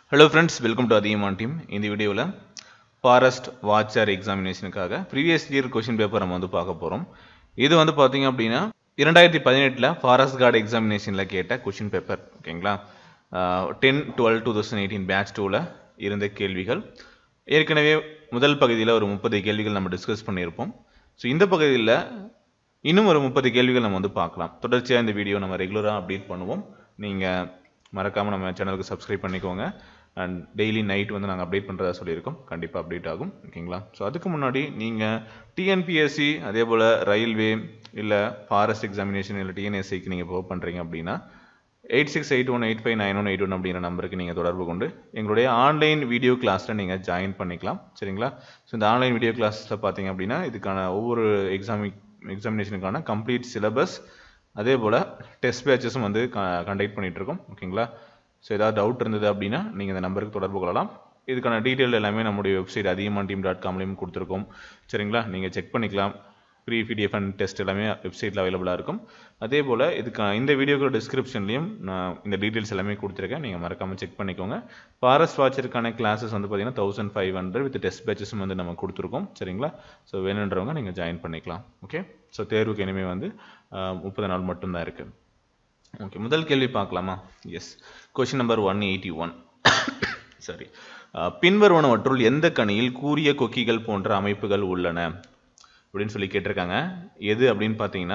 hello friends welcome to Adhigaman team இந்த வீடியோவில் forest watcher எக்ஸாமினேஷனுக்காக ப்ரீவியஸ் இயர் கொஷின் பேப்பர் நம்ம வந்து பார்க்க போகிறோம் இது வந்து பார்த்தீங்க அப்படின்னா இரண்டாயிரத்தி பதினெட்டில் ஃபாரஸ்ட் கார்டு எக்ஸாமினேஷனில் கேட்ட கொஷின் பேப்பர் ஓகேங்களா ten twelve two thousand eighteen batch டூவில் இருந்த கேள்விகள் ஏற்கனவே முதல் பகுதியில் ஒரு முப்பது கேள்விகள் நம்ம டிஸ்கஸ் பண்ணியிருப்போம் ஸோ இந்த பகுதியில் இன்னும் ஒரு முப்பது கேள்விகள் நம்ம வந்து பார்க்கலாம் தொடர்ச்சியாக இந்த வீடியோ நம்ம ரெகுலராக அப்டேட் பண்ணுவோம் நீங்கள் மறக்காமல் நம்ம சேனலுக்கு சப்ஸ்கிரைப் பண்ணிக்கோங்க அண்ட் டெய்லி நைட் வந்து நாங்கள் அப்டேட் பண்ணுறதா சொல்லியிருக்கோம் கண்டிப்பாக அப்டேட் ஆகும் ஓகேங்களா ஸோ அதுக்கு முன்னாடி நீங்கள் டிஎன்பிஎஸ்சி அதே போல் ரயில்வே இல்லை ஃபாரஸ்ட் எக்ஸாமினேஷன் இல்லை டிஎன்எஸ்சிக்கு நீங்கள் ப்ரோ பண்ணுறீங்க அப்படின்னா eight six eight one eight five nine one eight one அப்படிங்கிற நம்பருக்கு நீங்கள் தொடர்பு கொண்டு எங்களுடைய ஆன்லைன் வீடியோ கிளாஸில் நீங்கள் ஜாயின் பண்ணிக்கலாம் சரிங்களா ஸோ இந்த ஆன்லைன் வீடியோ கிளாஸில் பார்த்தீங்க அப்படின்னா இதுக்கான ஒவ்வொரு எக்ஸாமி எக்ஸாமினேஷனுக்கான கம்ப்ளீட் சிலபஸ் அதே போல் டெஸ்ட் பேச்சஸும் வந்து கண்டக்ட் பண்ணிகிட்டு இருக்கோம் ஓகேங்களா ஸோ ஏதாவது டவுட் இருந்தது அப்படின்னா நீங்கள் இந்த நம்பருக்கு தொடர்பு கொள்ளலாம் இதுக்கான டீட்டெயில் எல்லாமே நம்முடைய வெப்சைட் அதிகமாக டீம் டாட் காம்லேயும் கொடுத்துருக்கோம் சரிங்களா நீங்கள் செக் பண்ணிக்கலாம் ப்ரீ பிடிஎஃப் அண்ட் டெஸ்ட் எல்லாமே வெப்சைட்டில் அவைலபிளாக இருக்கும் அதே போல் இதுக்கான இந்த வீடியோக்கு டிஸ்கிரிப்ஷன்லையும் நான் இந்த டீட்டெயில்ஸ் எல்லாமே கொடுத்துருக்கேன் நீங்கள் மறக்காமல் செக் பண்ணிக்கோங்க ஃபாரஸ்ட் வாட்சருக்கான கிளாஸஸ் வந்து பார்த்தீங்கன்னா thousand five hundred with test பேச்சஸும் வந்து நம்ம கொடுத்துருக்கோம் சரிங்களா ஸோ வேணுன்றவங்க நீங்கள் ஜாயின் பண்ணிக்கலாம் ஓகே ஸோ தேர்வுக்கு இனிமேல் வந்து முப்பது நாள் மட்டும்தான் இருக்குது ஓகே முதல் கேள்வி பார்க்கலாமா yes question number one eighty one sorry பின்வருவனவற்றுள் எந்த கணியில் கூரிய கொக்கிகள் போன்ற அமைப்புகள் உள்ளன அப்படின்னு சொல்லி கேட்டிருக்காங்க எது அப்படின்னு பார்த்தீங்கன்னா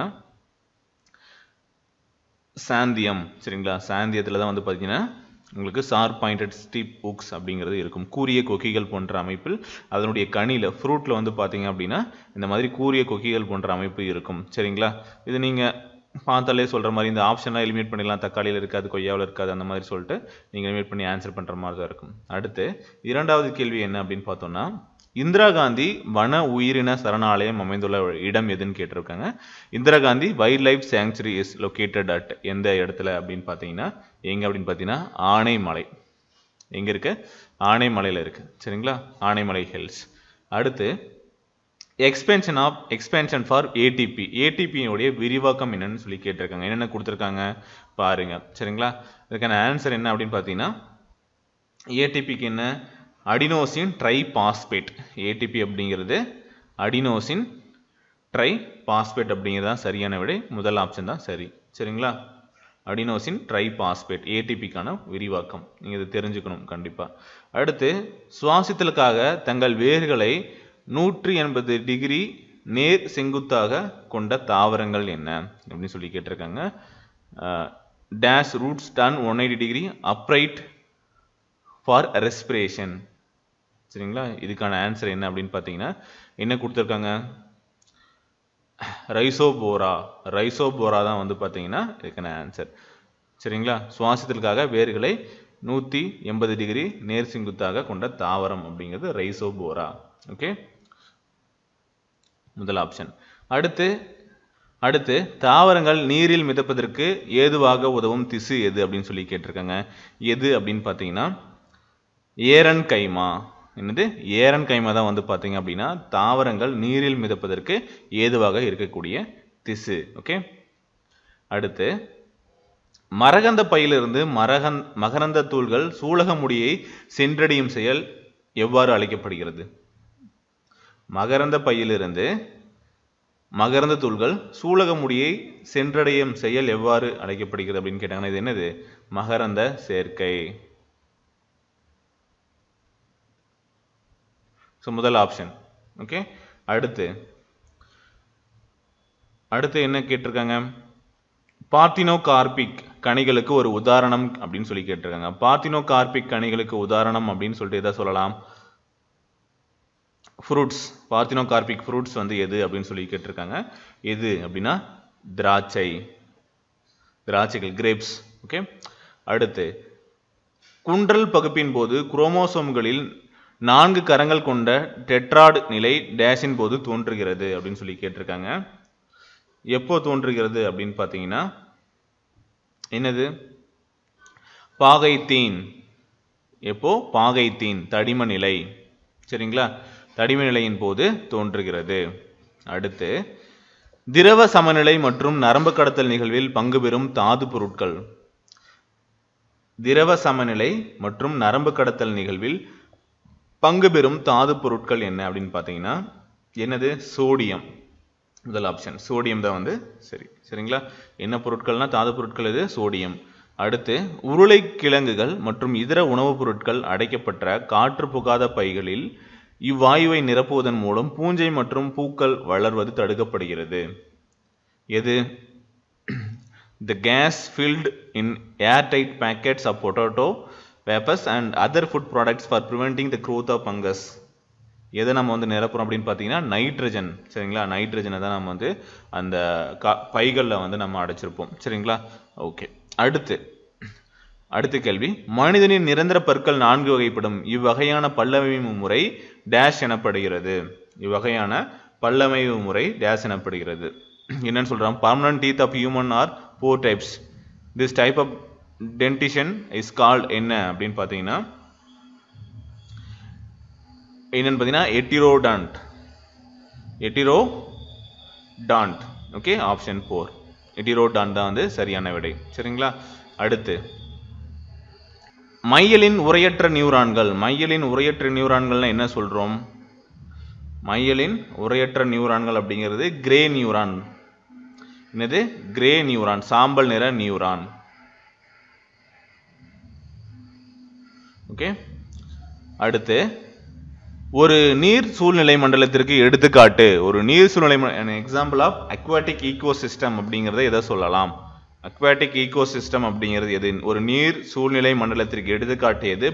சாந்தியம் சரிங்களா சாந்தியத்தில் தான் வந்து பார்த்தீங்கன்னா உங்களுக்கு சார் பாயிண்டட் ஸ்டீப் புக்ஸ் அப்படிங்கிறது இருக்கும் கூரிய கொக்கிகள் போன்ற அமைப்பில் அதனுடைய கனியில் ஃப்ரூட்டில் வந்து பார்த்தீங்க அப்படின்னா இந்த மாதிரி கூரிய கொக்கிகள் போன்ற அமைப்பு இருக்கும் சரிங்களா இது நீங்கள் பார்த்தாலே சொல்கிற மாதிரி இந்த ஆப்ஷன்லாம் எலிமினேட் பண்ணிடலாம் தக்காளியில் இருக்காது கொய்யாவில் இருக்காது அந்த மாதிரி சொல்லிட்டு நீங்கள் எலிமினேட் பண்ணி ஆன்சர் பண்ணுற மாதிரி தான் இருக்கும் அடுத்து இரண்டாவது கேள்வி என்ன அப்படின்னு பார்த்தோம்னா இந்திரா காந்தி வன உயிரின சரணாலயம் அமைந்துள்ள இடம் எதுன்னு கேட்டிருக்காங்க Indira Gandhi wildlife sanctuary is located at எந்த இடத்துல அப்படின்னு பார்த்தீங்கன்னா எங்கே அப்படின்னு பார்த்தீங்கன்னா ஆனைமலை எங்கே இருக்கு ஆனைமலையில் இருக்கு சரிங்களா ஆனைமலை ஹில்ஸ் அடுத்து expansion of expansion for ATP ஏடிபியோடைய விரிவாக்கம் என்னன்னு சொல்லி கேட்டிருக்காங்க என்னென்ன கொடுத்துருக்காங்க பாருங்க சரிங்களா இதுக்கான ஆன்சர் என்ன அப்படின்னு பார்த்தீங்கன்னா ஏடிபிக்கு என்ன அடினோசின் ட்ரை பாஸ்பேட் ஏடிபி அப்படிங்கிறது அடினோசின் ட்ரை பாஸ்பேட் அப்படிங்கிறது தான் சரியான விடை முதல் ஆப்ஷன் தான் சரி சரிங்களா அடினோசின் ட்ரை பாஸ்பேட் ஏடிபிக்கான விரிவாக்கம் நீங்கள் இது தெரிஞ்சுக்கணும் கண்டிப்பாக அடுத்து சுவாசித்தலுக்காக தங்கள் வேர்களை நூற்றி எண்பது டிகிரி நேர் செங்குத்தாக கொண்ட தாவரங்கள் என்ன அப்படின்னு சொல்லி கேட்டிருக்காங்க dash roots turn one eighty degree upright for respiration சரிங்களா இதுக்கான ஆன்சர் என்ன அப்படின்னு பார்த்தீங்கன்னா என்ன கொடுத்துருக்காங்க ரைசோபோரா ரைசோபோரா தான் வந்து பார்த்தீங்கன்னா இதுக்கான ஆன்சர் சரிங்களா சுவாசத்திற்காக வேர்களை நூற்றி எண்பது டிகிரி நேர் செங்குத்தாக கொண்ட தாவரம் அப்படிங்கிறது ரைசோபோரா ஓகே முதல் ஆப்ஷன் அடுத்து அடுத்து தாவரங்கள் நீரில் மிதப்பதற்கு ஏதுவாக உதவும் திசு எது அப்படின்னு சொல்லி கேட்டிருக்காங்க எது அப்படின்னு பார்த்தீங்கன்னா ஏரன் கைமா என்னது ஏரன் கைமா தான் வந்து பார்த்தீங்க அப்படின்னா தாவரங்கள் நீரில் மிதப்பதற்கு ஏதுவாக இருக்கக்கூடிய திசு ஓகே அடுத்து மரகந்த பையிலிருந்து மரகந் மகரந்த தூள்கள் சூலக முடியை சென்றடையும் செயல் எவ்வாறு அழைக்கப்படுகிறது மகரந்த பையிலிருந்து மகரந்த தூள்கள் சூலக முடியை சென்றடையும் செயல் எவ்வாறு அழைக்கப்படுகிறது அப்படின்னு கேட்டாங்கன்னா இது என்னது மகரந்த சேர்க்கை ஸோ முதல் ஆப்ஷன் ஓகே அடுத்து அடுத்து என்ன கேட்டிருக்காங்க பார்த்தினோ கார்பிக் கனிகளுக்கு ஒரு உதாரணம் அப்படின்னு சொல்லி கேட்டிருக்காங்க பார்த்தினோ கார்பிக் கனிகளுக்கு உதாரணம் அப்படின்னு சொல்லிட்டு எதை சொல்லலாம் ஃப்ரூட்ஸ் பார்த்தினோ கார்பிக் ஃப்ரூட்ஸ் வந்து எது அப்படின்னு சொல்லி கேட்டிருக்காங்க எது அப்படின்னா திராட்சை திராட்சைகள் கிரேப்ஸ் ஓகே அடுத்து குன்றல் பகுப்பின் போது குரோமோசோம்களில் நான்கு கரங்கள் கொண்ட டெட்ராட் நிலை டேஷின் போது தோன்றுகிறது அப்படின்னு சொல்லி கேட்டிருக்காங்க எப்போ தோன்றுகிறது அப்படின்னு பார்த்தீங்கன்னா என்னது பாகைத்தீன் எப்போ பாகைத்தீன் தடிம நிலை சரிங்களா தடிம நிலையின் போது தோன்றுகிறது அடுத்து திரவ சமநிலை மற்றும் நரம்பு கடத்தல் நிகழ்வில் பங்கு பெறும் தாது பொருட்கள் திரவ சமநிலை மற்றும் நரம்பு கடத்தல் நிகழ்வில் பங்கு பெறும் தாது பொருட்கள் என்ன அப்படின்னு பார்த்தீங்கன்னா என்னது சோடியம் முதல் ஆப்ஷன் சோடியம் தான் வந்து சரி சரிங்களா என்ன பொருட்கள்னா தாது பொருட்கள் இது சோடியம் அடுத்து உருளைக்கிழங்குகள் மற்றும் இதர உணவுப் பொருட்கள் அடைக்கப்பட்ட காற்று புகாத பைகளில் இவ்வாயுவை நிரப்புவதன் மூலம் பூஞ்சை மற்றும் பூக்கள் வளர்வது தடுக்கப்படுகிறது எது the gas filled in airtight packets of potato wafers and other food products for preventing the growth of fungus எதை நம்ம வந்து நிரப்புறோம் அப்படின்னு பார்த்தீங்கன்னா நைட்ரஜன் சரிங்களா நைட்ரஜனை தான் நம்ம வந்து அந்த கா பைகளில் வந்து நம்ம அடைச்சிருப்போம் சரிங்களா ஓகே அடுத்து அடுத்த கேள்வி மனிதனின் நிரந்தர பற்கள் நான்கு வகைப்படும் இவ்வகையான பல்லமைவு முறை டேஷ் எனப்படுகிறது இவ்வகையான பல்லமைவு முறை டேஷ் எனப்படுகிறது என்னன்னு சொல்றான் permanent teeth of human are four types this type of dentition is called என்ன அப்படின்னு பார்த்தீங்கன்னா என்னன்னு பார்த்தீங்கன்னா heterodont heterodont okay option four heterodont தான் வந்து சரியான விடை சரிங்களா அடுத்து மையலின் உரையற்ற நியூரான்கள் மையலின் உரையற்ற நியூரான்கள்னா என்ன சொல்றோம் மையலின் உரையற்ற நியூரான்கள் அப்படிங்கிறது கிரே நியூரான் என்னது கிரே நியூரான் சாம்பல் நிற நியூரான் ஓகே அடுத்து ஒரு நீர் சூழ்நிலை மண்டலத்திற்கு எடுத்துக்காட்டு ஒரு நீர் சூழ்நிலை example of aquatic ecosystem அப்படிங்கிறத எதை சொல்லலாம் அக்வாட்டிக் ஈகோ சிஸ்டம் அப்படிங்கிறது எது ஒரு நீர் சூழ்நிலை மண்டலத்திற்கு எடுத்துக்காட்டு எது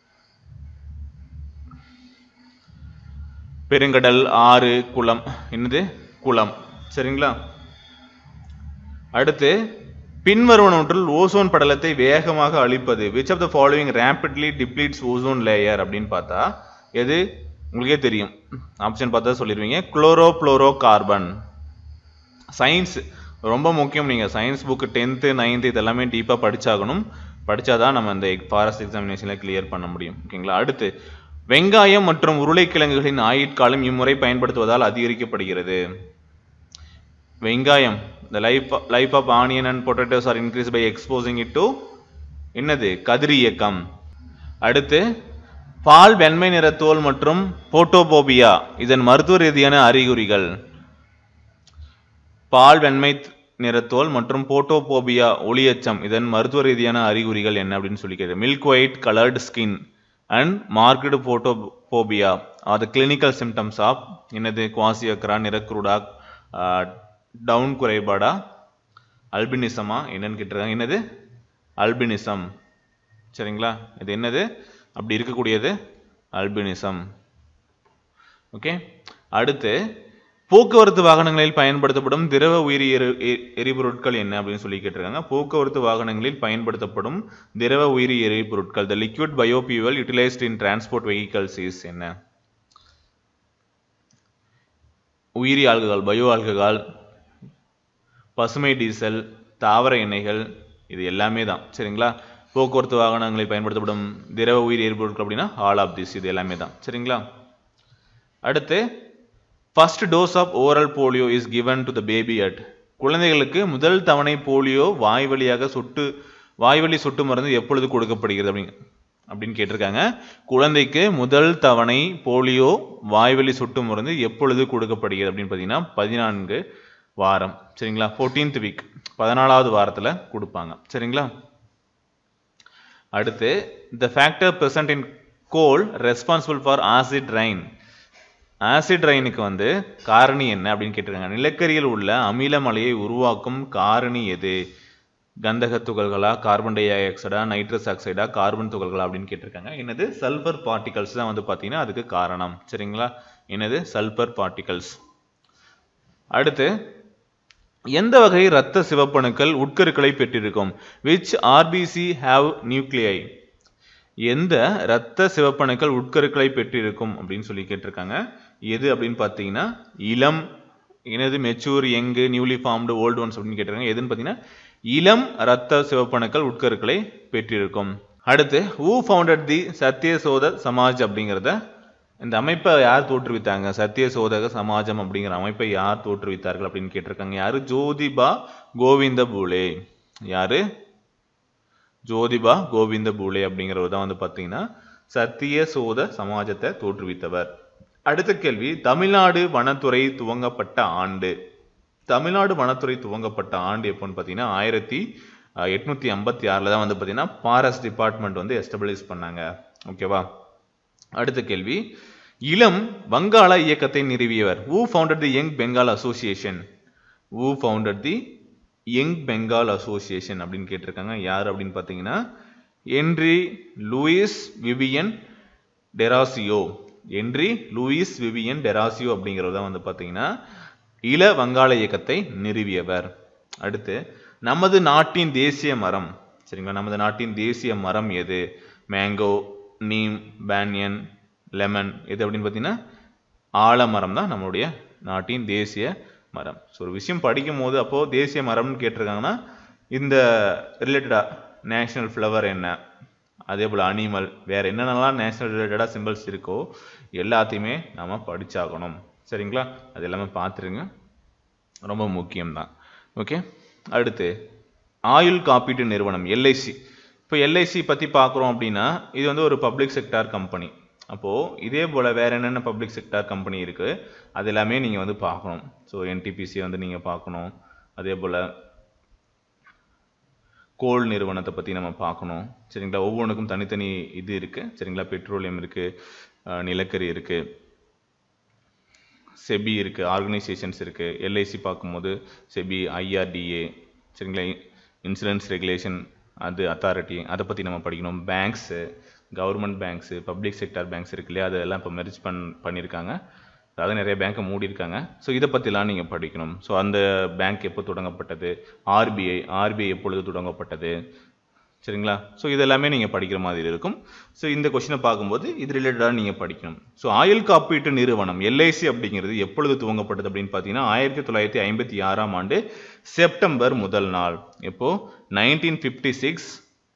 பெருங்கடல் ஆறு குளம் என்னது குளம் சரிங்களா அடுத்து பின்வருவனவற்றில் ஓசோன் படலத்தை வேகமாக அழிப்பது which of the following rapidly depletes ozone layer அப்படின்னு பார்த்தா எது உங்களுக்கே தெரியும் ஆப்ஷன் பார்த்தா சொல்லிடுவீங்க குளோரோ புளோரோ கார்பன் சயின்ஸ் ரொம்ப முக்கியம் நீங்கள் சயின்ஸ் புக்கு டென்த்து நைன்த்து இதெல்லாமே டீப்பாக படிச்சாகணும் படிச்சாதான் நம்ம இந்த ஃபாரஸ்ட் எக்ஸாமினேஷனில் கிளியர் பண்ண முடியும் ஓகேங்களா அடுத்து வெங்காயம் மற்றும் உருளைக்கிழங்குகளின் ஆயுட்காலம் இம்முறை பயன்படுத்துவதால் அதிகரிக்கப்படுகிறது வெங்காயம் the life life of onion and potatoes are increased by exposing it to என்னது கதிரியக்கம் அடுத்து பால் வெண்மை நிற தோல் மற்றும் போட்டோபோபியா இதன் மருத்துவ ரீதியான அறிகுறிகள் பால் வெண்மை நிறத்தோல் மற்றும் போட்டோபோபியா ஒளியச்சம் இதன் மருத்துவ ரீதியான அறிகுறிகள் என்ன அப்படின்னு சொல்லி கேட்குறேன் milk white coloured skin and marked photophobia are the clinical symptoms of என்னது குவாசியக்ரா நிறக்குருடா டவுன் குறைபாடா அல்பினிசமா என்னன்னு கேட்டிருக்காங்க என்னது அல்பினிசம் சரிங்களா இது என்னது அப்படி இருக்கக்கூடியது அல்பினிசம் ஓகே அடுத்து போக்குவரத்து வாகனங்களில் பயன்படுத்தப்படும் திரவ உயிரி எரி எ- எரிபொருட்கள் என்ன அப்படின்னு சொல்லி கேட்டிருக்காங்க போக்குவரத்து வாகனங்களில் பயன்படுத்தப்படும் திரவ உயிரி எரிபொருட்கள் the liquid biofuel utilised in transport vehicles is என்ன உயிரி ஆல்கஹால் பயோ ஆல்கஹால் பசுமை டீசல் தாவர எண்ணெய்கள் இது எல்லாமே தான் சரிங்களா போக்குவரத்து வாகனங்களில் பயன்படுத்தப்படும் திரவ உயிரி எரிபொருட்கள் அப்படின்னா ஆல் ஆஃப் திஸ் இது எல்லாமே தான் சரிங்களா அடுத்து first dose of oral polio is given to the baby at குழந்தைகளுக்கு முதல் தவணை போலியோ வாய் வழியாக சொட்டு வாய்வழி சொட்டு மருந்து எப்பொழுது கொடுக்கப்படுகிறது அப்படிங்க அப்படின்னு கேட்டிருக்காங்க குழந்தைக்கு முதல் தவணை போலியோ வாய்வழி சொட்டு மருந்து எப்பொழுது கொடுக்கப்படுகிறது அப்படின்னு பார்த்தீங்கன்னா பதினான்கு வாரம் சரிங்களா 14th வீக் பதினாலாவது வாரத்தில் கொடுப்பாங்க சரிங்களா அடுத்து the factor present in coal responsible for acid rain acid ரெயினுக்கு வந்து காரணி என்ன அப்படின்னு கேட்டிருக்காங்க நிலக்கரியில் உள்ள அமில மலையை உருவாக்கும் காரணி எது கந்தக துகள்களா கார்பன் டை ஆக்சைடா நைட்ரஸ் ஆக்சைடா கார்பன் துகள்களா அப்படின்னு கேட்டிருக்காங்க என்னது சல்பர் பார்ட்டிகல்ஸ் தான் வந்து பார்த்தீங்கன்னா அதுக்கு காரணம் சரிங்களா என்னது சல்பர் பார்ட்டிகல்ஸ் அடுத்து எந்த வகை இரத்த சிவப்பணுக்கள் உட்கருக்களை பெற்றிருக்கும் which ஆர்பிசி ஹாவ் நியூக்ளியை எந்த இரத்த சிவப்பணுக்கள் உட்கருக்களை பெற்றிருக்கும் அப்படின்னு சொல்லி கேட்டிருக்காங்க எது அப்படின்னு பார்த்தீங்கன்னா இளம் எனது mature young newly formed old ones அப்படின்னு கேட்டிருக்காங்க எதுன்னு பார்த்தீங்கன்னா இளம் இரத்த சிவப்பணுக்கள் உட்கருக்களை பெற்றிருக்கும் அடுத்து who founded the Satyashodhak Samaj அப்படிங்கிறத இந்த அமைப்பை யார் தோற்றுவித்தாங்க சத்தியசோதக சமாஜம் அப்படிங்கிற அமைப்பை யார் தோற்றுவித்தார்கள் அப்படின்னு கேட்டிருக்காங்க யாரு ஜோதிபா கோவிந்த பூலே யாரு ஜோதிபா கோவிந்த பூலே அப்படிங்கிறவர் தான் வந்து பார்த்தீங்கன்னா சத்திய சோத சமாஜத்தை தோற்றுவித்தவர் அடுத்த கேள்வி தமிழ்நாடு வனத்துறை துவங்கப்பட்ட ஆண்டு தமிழ்நாடு வனத்துறை துவங்கப்பட்ட ஆண்டு எப்போன்னு பார்த்தீங்கன்னா ஆயிரத்தி எட்நூத்தி ஐம்பத்தி ஆறில் தான் வந்து பார்த்தீங்கன்னா ஃபாரஸ்ட் டிபார்ட்மெண்ட் வந்து எஸ்டபிளிஷ் பண்ணாங்க ஓகேவா அடுத்த கேள்வி இளம் வங்காள இயக்கத்தை நிறுவியவர் who founded the young Bengal association who founded the young Bengal association அப்படின்னு கேட்டிருக்காங்க யார் அப்படின்னு பார்த்தீங்கன்னா Henry Louis Vivian Derozio Henry Louis Vivian Derozio அப்படிங்கிறவர் தான் வந்து பார்த்தீங்கன்னா இள வங்காள இயக்கத்தை நிறுவியவர் அடுத்து நமது நாட்டின் தேசிய மரம் சரிங்களா நமது நாட்டின் தேசிய மரம் எது மேங்கோ நீம் பேனியன் லெமன் எது அப்படின்னு பார்த்தீங்கன்னா ஆலமரம் தான் நம்மளுடைய நாட்டின் தேசிய மரம் ஸோ ஒரு விஷயம் படிக்கும் போது அப்போது தேசிய மரம்னு கேட்டிருக்காங்கன்னா இந்த ரிலேட்டடா நேஷனல் ஃப்ளவர் என்ன அதே போல் அனிமல் வேற என்னென்னலாம் நேஷனல் ரிலேட்டடாக சிம்பிள்ஸ் இருக்கோ எல்லாத்தையுமே நாம படிச்சாகணும் சரிங்களா அது எல்லாமே பார்த்துருங்க ரொம்ப முக்கியம்தான் ஓகே அடுத்து ஆயுள் காப்பீட்டு நிறுவனம் எல்ஐசி இப்போ எல்ஐசி பற்றி பார்க்குறோம் அப்படின்னா இது வந்து ஒரு பப்ளிக் செக்டார் கம்பெனி அப்போது இதே போல் வேறு என்னென்ன பப்ளிக் செக்டார் கம்பெனி இருக்குது அது எல்லாமே நீங்கள் வந்து பார்க்கணும் ஸோ என்டிபிசி வந்து நீங்கள் பார்க்கணும் அதே போல் கோல் நிறுவனத்தை பற்றி நம்ம பார்க்கணும் சரிங்களா ஒவ்வொன்றுக்கும் தனித்தனி இது இருக்குது சரிங்களா பெட்ரோலியம் இருக்குது நிலக்கரி இருக்குது செபி இருக்குது ஆர்கனைசேஷன்ஸ் இருக்குது எல்ஐசி பார்க்கும்போது செபி ஐஆர்டிஏ சரிங்களா இன்சூரன்ஸ் ரெகுலேஷன் அது அத்தாரிட்டி அதை பற்றி நம்ம படிக்கணும் banks government banks public sector banks இருக்கு இல்லையா அதெல்லாம் இப்போ மெர்ஜ் பண் பண்ணியிருக்காங்க அதாவது நிறைய பேங்க்கை மூடியிருக்காங்க ஸோ இதை பற்றிலாம் நீங்கள் படிக்கணும் ஸோ அந்த பேங்க் எப்போ தொடங்கப்பட்டது ஆர்பிஐ ஆர்பிஐ எப்பொழுது தொடங்கப்பட்டது சரிங்களா ஸோ இதெல்லாமே நீங்கள் படிக்கிற மாதிரி இருக்கும் ஸோ இந்த கொஷினை பார்க்கும்போது இது ரிலேட்டடாக நீங்கள் படிக்கணும் ஸோ ஆயுள் காப்பீட்டு நிறுவனம் எல்ஐசி அப்படிங்கிறது எப்பொழுது துவங்கப்பட்டது அப்படின்னு பார்த்தீங்கன்னா ஆயிரத்தி தொள்ளாயிரத்தி ஐம்பத்தி ஆறாம் ஆண்டு செப்டம்பர் முதல் நாள் எப்போ nineteen fifty six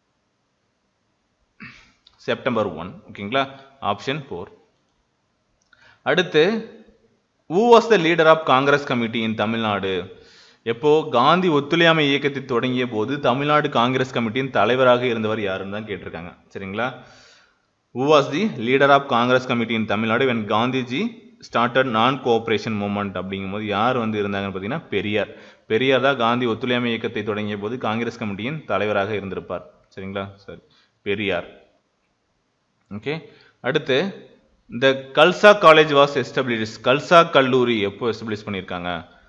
September one ஓகேங்களா ஆப்ஷன் ஃபோர் அடுத்து who was the leader of Congress committee in Tamil Nadu எப்போ காந்தி ஒத்துழையாமை இயக்கத்தை தொடங்கிய போது தமிழ்நாடு காங்கிரஸ் கமிட்டியின் தலைவராக இருந்தவர் யாருன்னு தான் கேட்டிருக்காங்க சரிங்களா who was the leader of Congress committee in Tamil Nadu when Gandhiji started non cooperation movement அப்படிங்கும்போது யார் வந்து இருந்தாங்கன்னு பார்த்தீங்கன்னா பெரியார் பெரியார் தான் காந்தி ஒத்துழையாமை இயக்கத்தை தொடங்கிய போது காங்கிரஸ் கமிட்டியின் தலைவராக இருந்திருப்பார் சரிங்களா சரி பெரியார் ஓகே அடுத்து இந்த Khalsa college was establish Khalsa கல்லூரி எப்போ எஸ்டபிளிஷ் பண்ணியிருக்காங்க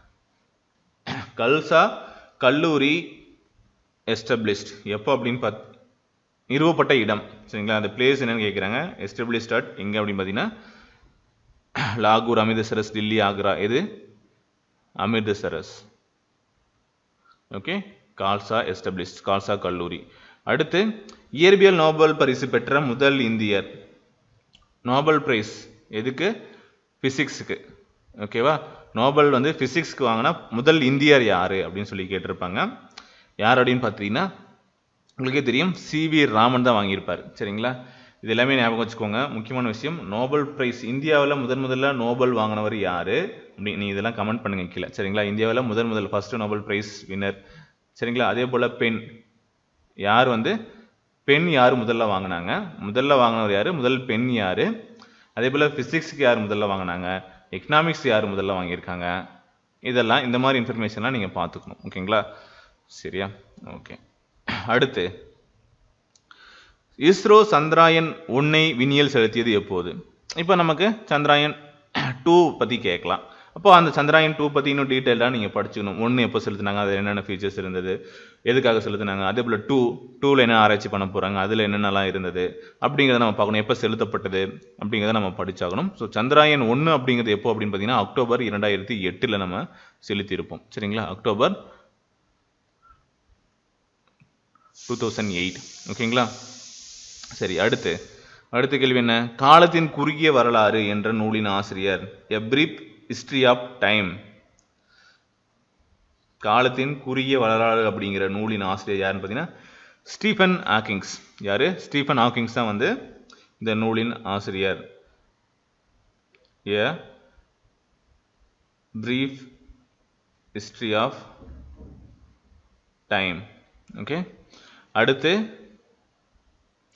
கல்சா கல்லூரி எஸ்டபிளிஷ்ட் எப்போ அப்படின்னு பாத் நிறுவப்பட்ட இடம் சரிங்களா அந்த பிளேஸ் என்னன்னு கேட்குறாங்க எஸ்டபிளிஷ்ட் அட் எங்கே அப்படின்னு பார்த்தீங்கன்னா லாகூர் அமிர்தசரஸ் டில்லி ஆக்ரா எது அமிர்தசரஸ் ஓகே கால்சா எஸ்டபிளிஷ்ட் கால்சா கல்லூரி அடுத்து இயற்பியல் நோபல் பரிசு பெற்ற முதல் இந்தியர் நோபல் பிரைஸ் எதுக்கு ஃபிசிக்ஸுக்கு ஓகேவா நோபல் வந்து ஃபிசிக்ஸ்க்கு வாங்கினா முதல் இந்தியர் யார் அப்படின்னு சொல்லி கேட்டிருப்பாங்க யார் அப்படின்னு பார்த்தீங்கன்னா உங்களுக்கே தெரியும் சிவி ராமன் தான் வாங்கியிருப்பார் சரிங்களா இது எல்லாமே ஞாபகம் வச்சுக்கோங்க முக்கியமான விஷயம் நோபல் பிரைஸ் இந்தியாவில் முதன் முதல்ல நோபல் வாங்கினவர் யார் அப்படி நீ இதெல்லாம் கமெண்ட் பண்ணுங்க கீழே சரிங்களா இந்தியாவில் முதன் முதல் ஃபர்ஸ்ட் நோபல் பிரைஸ் வின்னர் சரிங்களா அதே போல் பெண் யார் வந்து பெண் யார் முதல்ல வாங்கினாங்க முதல்ல வாங்கினவர் யார் முதல் பெண் யார் அதே போல் ஃபிசிக்ஸ்க்கு யார் முதல்ல வாங்கினாங்க எக்கனாமிக்ஸ் யார் முதல்ல வாங்கியிருக்காங்க இதெல்லாம் இந்த மாதிரி இன்ஃபர்மேஷன்லாம் நீங்கள் பார்த்துக்கணும் ஓகேங்களா சரியா ஓகே அடுத்து இஸ்ரோ சந்திராயன் ஒன்னை விண்ணியல் செலுத்தியது எப்போது இப்போ நமக்கு சந்திராயன் டூ பற்றி கேட்கலாம் அப்போ அந்த சந்திராயன் டூ பற்றி இன்னும் டீட்டெயிலாக நீங்கள் படிச்சுக்கணும் ஒன்று எப்போ செலுத்தினாங்க அது என்னென்ன ஃபீச்சர்ஸ் இருந்தது எதுக்காக செலுத்தினாங்க அதே போல் டூ டூவில் என்ன ஆராய்ச்சி பண்ண போகிறாங்க அதில் என்னென்னலாம் இருந்தது அப்படிங்கிறத நம்ம பார்க்கணும் எப்போ செலுத்தப்பட்டது அப்படிங்கிறத நம்ம படிச்சாகணும் ஸோ சந்திராயன் ஒன்று அப்படிங்கிறது எப்போ அப்படின்னு பார்த்தீங்கன்னா அக்டோபர் இரண்டாயிரத்தி எட்டில் நம்ம செலுத்தியிருப்போம் சரிங்களா அக்டோபர் டூ தௌசண்ட் எயிட் ஓகேங்களா சரி அடுத்து அடுத்த கேள்வி என்ன காலத்தின் குறுகிய வரலாறு என்ற நூலின் ஆசிரியர் a brief history of time காலத்தின் குறுகிய வரலாறு அப்படிங்கிற நூலின் ஆசிரியர் யாருன்னு பார்த்தீங்கன்னா ஸ்டீஃபன் ஆக்கிங்ஸ் யாரு ஸ்டீஃபன் ஆக்கிங்ஸ் தான் வந்து இந்த நூலின் ஆசிரியர் a brief history of time okay அடுத்து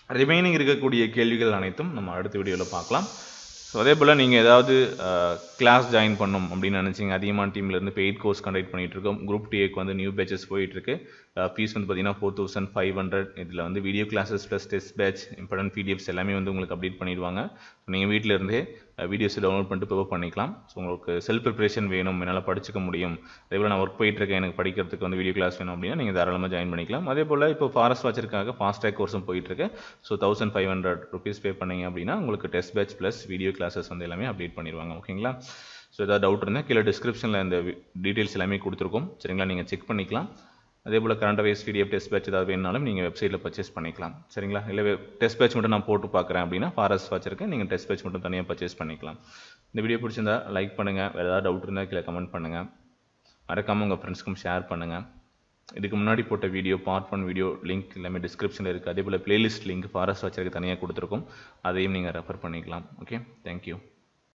ரிமைனிங் இருக்கக்கூடிய கேள்விகள் அனைத்தும் நம்ம அடுத்த வீடியோவில் பார்க்கலாம் ஸோ அதே போல் நீங்கள் ஏதாவது கிளாஸ் ஜாயின் பண்ணும் அப்படின்னு நினச்சிங்க அதிகமான டீம்லேருந்து பெய்ட் கோர்ஸ் கண்டக்ட் பண்ணிட்டு இருக்கோம் குரூப் டிஏக்கு வந்து நியூ பேச்சஸ் போயிட்டுருக்கு ஃபீஸ் வந்து பார்த்தீங்கன்னா ஃபோர் தௌசண்ட் ஃபைவ் ஹண்ட்ரட் இதில் வந்து video classes plus test batch important PDFs எல்லாமே வந்து உங்களுக்கு அப்டேட் பண்ணிடுவாங்க நீங்கள் வீட்டில் இருந்தே வீடியோஸ் டவுன்லோட் பண்ணிட்டு ப்ரிப்பேர் பண்ணிக்கலாம் ஸோ உங்களுக்கு செல்ஃப் ப்ரிப்பரேஷன் வேணும் என்னால் படிச்சுக்க முடியும் அதே போல் நான் ஒர்க் போயிட்டுருக்கேன் எனக்கு படிக்கிறதுக்கு வந்து வீடியோ கிளாஸ் வேணும் அப்படின்னா நீங்கள் தாராளமாக ஜாயின் பண்ணிக்கலாம் அதே போல் இப்போ ஃபாரஸ்ட் வாட்சருக்காக ஃபாஸ்ட் ட்ராக் கோர்ஸும் போயிட்டுருக்கு so thousand five hundred rupees pay பண்ணீங்க அப்படின்னா உங்களுக்கு test batch plus video classes வந்து எல்லாமே அப்டேட் பண்ணிடுவாங்க ஓகேங்களா ஸோ ஏதாவது டவுட் இருந்தால் கீழே டிஸ்கிரிப்ஷனில் இந்த டீட்டெயில்ஸ் எல்லாமே கொடுத்துருக்கோம் சரிங்களா நீங்கள் செக் பண்ணிக்கலாம் அதே போல் கரண்ட் அவேஸ் பிடிஎஃப் டெஸ்ட் பேட்ச் ஏதாவது வேணுனாலும் நீங்கள் வெப்சைட்டில் பர்ச்சேஸ் பண்ணிக்கலாம் சரிங்களா இல்லை டெஸ்ட் பேட்ச் மட்டும் நான் போட்டு பார்க்குறேன் அப்படின்னா ஃபாரஸ்ட் வச்சிருக்கேன் நீங்கள் டெஸ்ட் பேட்ச் மட்டும் தனியாக பர்ச்சேஸ் பண்ணிக்கலாம் இந்த வீடியோ பிடிச்சிருந்தா லைக் பண்ணுங்கள் வேறு ஏதாவது டவுட் இருந்தால் கீழே கமெண்ட் பண்ணுங்கள் மறக்காமல் உங்கள் ஃப்ரெண்ட்ஸ்க்கும் ஷேர் பண்ணுங்கள் இதுக்கு முன்னாடி போட்ட video part one video link எல்லாமே டிஸ்கிரிப்ஷனில் இருக்குது அதே போல் பிளேலிஸ்ட் லிங்க் ஃபாரஸ்ட் வச்சிருக்க தனியாக கொடுத்துருக்கோம் அதையும் நீங்கள் ரெஃபர் பண்ணிக்கலாம் ஓகே தேங்க்யூ